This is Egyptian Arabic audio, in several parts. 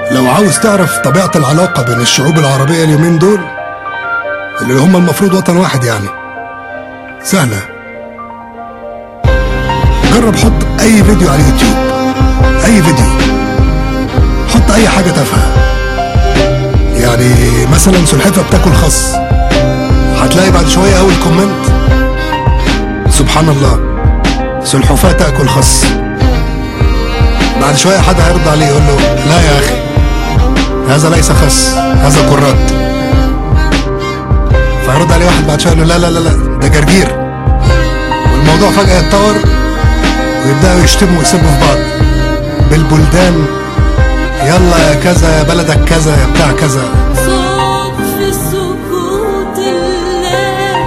لو عاوز تعرف طبيعة العلاقة بين الشعوب العربية اليومين دول اللي هم المفروض وطن واحد يعني سهلة جرب حط أي فيديو على اليوتيوب أي فيديو حط أي حاجة تافهة يعني مثلا سلحفة بتاكل خس هتلاقي بعد شوية أول كومنت سبحان الله سلحفاة تاكل خس بعد شوية حد هيرد عليه يقول له لا يا أخي هذا ليس خس هذا كرات فيرد عليه واحد بعد شوية يقول له لا لا لا لا ده جرجير والموضوع فجأة يتطور ويبدأوا يشتموا ويسبوا في بعض بالبلدان يلا يا كذا يا بلدك كذا يا بتاع كذا صوت في سكوت الليل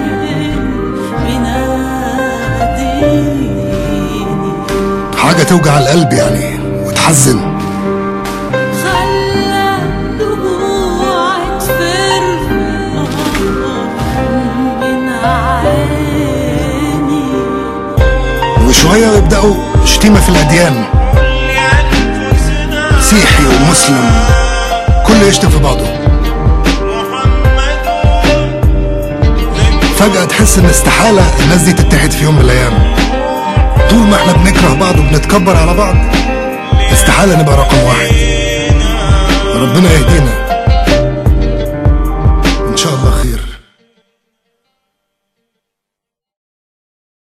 بيناديني حاجة توجع القلب يعني وتحزن خلى دموع تفرقع من عيني وشوية ويبدأوا شتيمة في الأديان مسيحي ومسلم كله يشتم في بعضه فجأة تحس إن استحالة الناس دي تتحد في يوم من الأيام طول ما احنا بنكره بعض وبنتكبر على بعض استحالة نبقى رقم واحد ربنا يهدينا